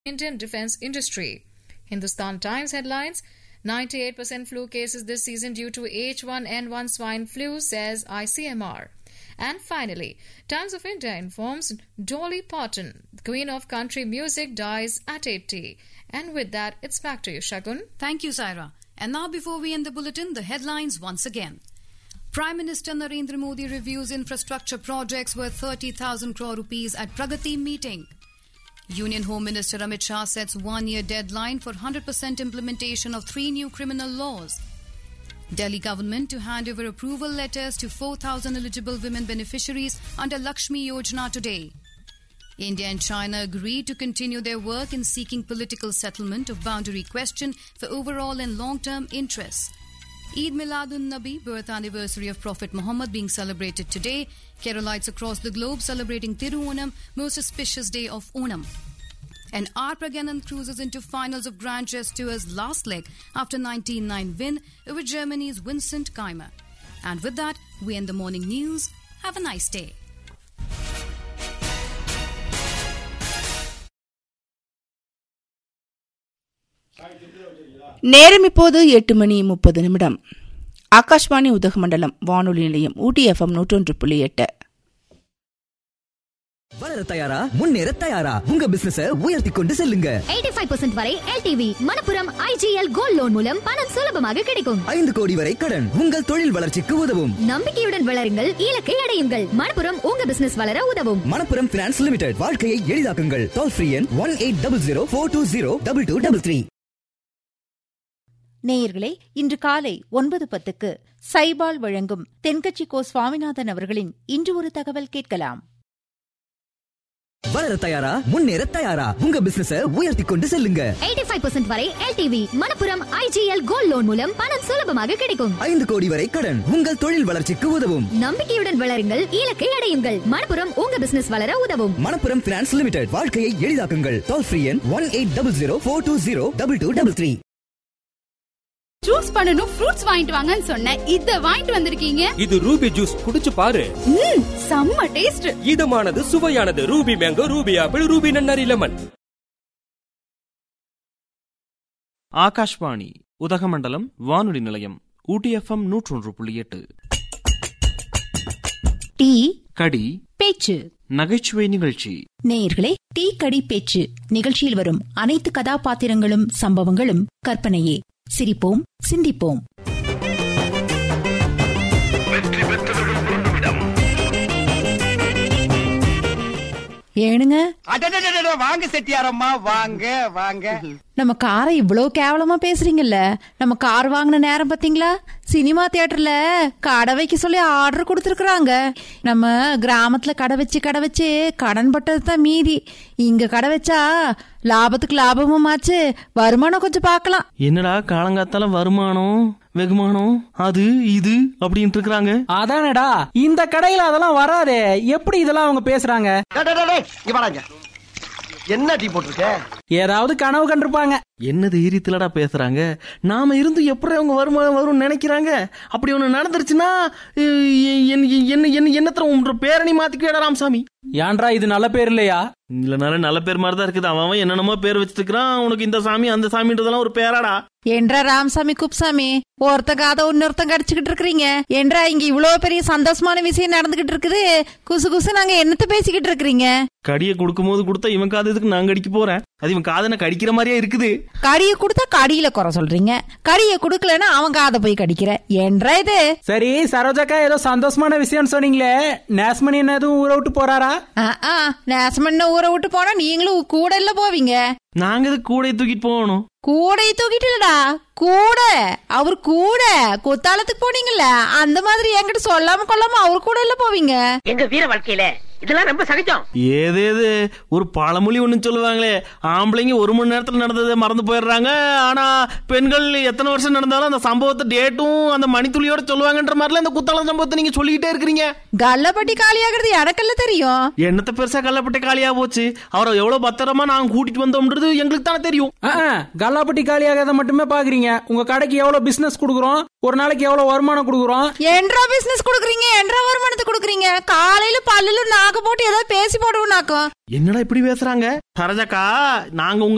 Indian defense industry. Hindustan Times headlines 98% flu cases this season due to H1N1 swine flu, says ICMR. And finally, Times of India informs Dolly Parton, Queen of Country Music, dies at 80. And with that, it's back to you, Shagun. Thank you, Saira. And now, before we end the bulletin, the headlines once again. Prime Minister Narendra Modi reviews infrastructure projects worth 30,000 crore rupees at Pragati meeting. Union Home Minister Amit Shah sets one year deadline for 100% implementation of three new criminal laws. Delhi government to hand over approval letters to 4,000 eligible women beneficiaries under Lakshmi Yojana today. India and China agree to continue their work in seeking political settlement of boundary question for overall and long-term interests. Eid Miladun Nabi, birth anniversary of Prophet Muhammad being celebrated today. Keralites across the globe celebrating Tiruonam, most auspicious day of Onam. And R. Praganan cruises into finals of Grand Chess Tour's last leg after 19-9 win over Germany's Vincent Keimer. And with that, we end the morning news. Have a nice day. நேரம் இப்போது எட்டு மணி முப்பது நிமிடம் ஆகாஷ்வாணி உதகமண்டலம் வானொலி நிலையம் ஊட்டி FM நூற்றொன்று புள்ளி எட்டு வளர தயாரா முன்னேற தயாரா உங்க பிசினஸ உயர்த்தி கொண்டு செல்லுங்க 85% வரை LTV Manappuram IGL gold loan மூலம் பணம் சுலபமாக கிடைக்கும் ஐந்து கோடி வரை கடன் உங்கள் தொழில் வளர்ச்சிக்கு உதவும் நம்பிக்கையுடன் வளருங்கள் இலக்கை அடையுங்கள் மணப்புரம் உங்க பிசினஸ் வளர உதவும் மணப்புரம் பினான்ஸ் லிமிடெட் வாழ்க்கையை எளிதாக்குங்கள் டோல் ஃப்ரீ எண் one eight double zero four two zero double two double three நேயர்களே இன்று காலை ஒன்பது பத்துக்கு சைபால் வழங்கும் தென்கட்சி கோ சுவாமிநாதன் அவர்களின் இன்று ஒரு தகவல் கேட்கலாம் வளர தயாரா முன்னேற தயாரா உங்க பிசினஸ உயர்த்தி கொண்டு செல்லுங்க 85% வரை LTV Manappuram IGL gold loan மூலம் பணம் சுலபமாக கிடைக்கும் ஐந்து கோடி வரை கடன் உங்கள் தொழில் வளர்ச்சிக்கு உதவும் நம்பிக்கையுடன் வளருங்கள் இலக்கை அடையுங்கள் மணப்புரம் உங்க பிசினஸ் வளர உதவும் மணப்புரம் பினான்ஸ் லிமிடெட் வாழ்க்கையை எளிதாக்குங்கள் டோல் ஃப்ரீ எண் one eight double zero four two zero double two double three juice பண்ணனும் ஃப்ரூட்ஸ் வாங்கிட்டு வாங்கன்னு சொன்னேன் இத வாங்கிட்டு வந்திருக்கீங்க இது ரூபி ஜூஸ் குடிச்சு பாரு ம் செம்ம டேஸ்ட் இதமானது சுவையானது Ruby mango Ruby apple Ruby நன்னாரி லெமன் ஆகாஷ்வாணி உதகமண்டலம் வானொலி நிலையம் ஊட்டி எஃப்எம் நூற்றொன்று புள்ளி எட்டு டீ கடி பேச்சு நகைச்சுவை நிகழ்ச்சி நேயர்களே டீ கடி பேச்சு நிகழ்ச்சியில் வரும் அனைத்து கதாபாத்திரங்களும் சம்பவங்களும் கற்பனையே சிரிப்போம் சிந்திப்போம் ஏனுங்க வாங்க செட்டியாரம்மா வாங்க வாங்க நம்ம காரை இவ்வளவு கேவலமா பேசுறீங்கல்ல நம்ம கார் வாங்கின நேரம் பாத்தீங்களா சினிமா தியேட்டர்ல கடை வைக்க சொல்லி ஆர்டர் கொடுத்துருக்காங்க நம்ம கிராமத்துல கடை வச்சு கடை வச்சு கடன் பட்டது தான் மீதி இங்க கடை வச்சா லாபத்துக்கு லாபமும் ஆச்சு வருமானம் கொஞ்சம் பார்க்கலாம் என்னடா காலங்காத்தால வருமானம் வெகுமானம் அது இது அப்படின்ட்டு இருக்கிறாங்க அதானடா இந்த கடையில அதெல்லாம் வராதே எப்படி இதெல்லாம் அவங்க பேசுறாங்க என்ன டீ போட்டிருக்க ஏதாவது கனவு கண்டிருப்பாங்க என்ன தைரியத்துலடா பேசுறாங்க நாம இருந்து எப்படி அவங்க வருமானம் வரும்னு நினைக்கிறாங்க அப்படி ஒண்ணு நடந்துருச்சுன்னா எ- என்- என்ன என்ன என்னத்துல உன்ற பேரணி மாத்திக்கிட்டா ராமசாமி ஏன்டா இது நல்ல பேர் இல்லையா இல்லனால நல்ல பேர் மாதிரி தான் இருக்குது அவன் அவன் என்னென்னமோ பேர் வச்சுட்டு இருக்கிறான் உனக்கு இந்த சாமி அந்த சாமின்றதெல்லாம் ஒரு பேராடா என்றா ராமசாமி குப்சாமி ஒருத்தன் காதை இன்னொருத்தன் கடிச்சுக்கிட்டு இருக்கிறீங்க என்றா இங்க இவ்வளவு பெரிய சந்தோஷமான விஷயம் நடந்துகிட்டு இருக்குது குசு குசு நாங்க என்னத்த பேசிக்கிட்டு இருக்கிறீங்க கடியை கொடுக்கும்போது கொடுத்தா இவன் காது எதுக்கு நான் கடிக்க போறேன் அது இவன் காதனை கடிக்கிற மாதிரியே இருக்குது கடியை கொடுத்தா கடியில குறை சொல்றீங்க கடியை கொடுக்கலன்னா அவன் காதை போய் கடிக்கிற என்றா இது சரி சரோஜாக்கா ஏதோ சந்தோஷமான விஷயம் சொன்னீங்களே நேஸ்மணி என்ன எதுவும் ஊற விட்டு போறாரா ஆ, ஆ, நேசமண்ண ஊரை விட்டு போனா நீங்களும் கூட இல்ல போவீங்க நாங்க இது கூடையை தூக்கிட்டு போகணும் கூடையை தூக்கிட்டு இல்லடா கூட அவர் கூட குத்தாலத்துக்கு போனீங்கல்ல அந்த மாதிரி என்கிட்ட சொல்லாம கொள்ளாம அவர் கூட இல்ல போவீங்க எங்க வீர வாழ்க்கையில இதெல்லாம் ரொம்ப சகஜம் ஏதேது ஒரு பழமொழி ஒண்ணு சொல்லுவாங்களே ஆம்பளைங்க ஒரு மணி நேரத்துல நடந்ததை மறந்து போயிடுறாங்க ஆனா பெண்கள் எத்தனை வருஷம் நடந்தாலும் அந்த சம்பவத்தை டேட்டும் அந்த மணித்துளியோட சொல்லுவாங்கன்ற மாதிரிலாம் இந்த குத்தால சம்பவத்தை நீங்க சொல்லிக்கிட்டே இருக்கிறீங்க கல்லப்பட்டி காலியாகிறது எனக்கெல்லாம் தெரியும் என்னத்த பெருசா கள்ளப்பட்ட காலியா போச்சு அவரை எவ்வளவு பத்திரமா நாங்க கூட்டிட்டு வந்தோம்ன்றது எங்களுக்கு தானே தெரியும் ஆ, ஆ, கல்லாப்பட்டி காலியாகாத மட்டுமே பாக்குறீங்க உங்க கடைக்கு எவ்வளவு பிசினஸ் கொடுக்குறோம் ஒரு நாளைக்கு எவ்வளவு வருமானம் கொடுக்குறோம் என்றா பிசினஸ் குடுக்குறீங்க என்றா வருமானத்தை குடுக்குறீங்க காலையில பல்லுல நாக்கு போட்டு ஏதாவது பேசி போடுவோம் நாக்கும் என்னடா இப்படி பேசுறாங்க சரஜக்கா நாங்க உங்க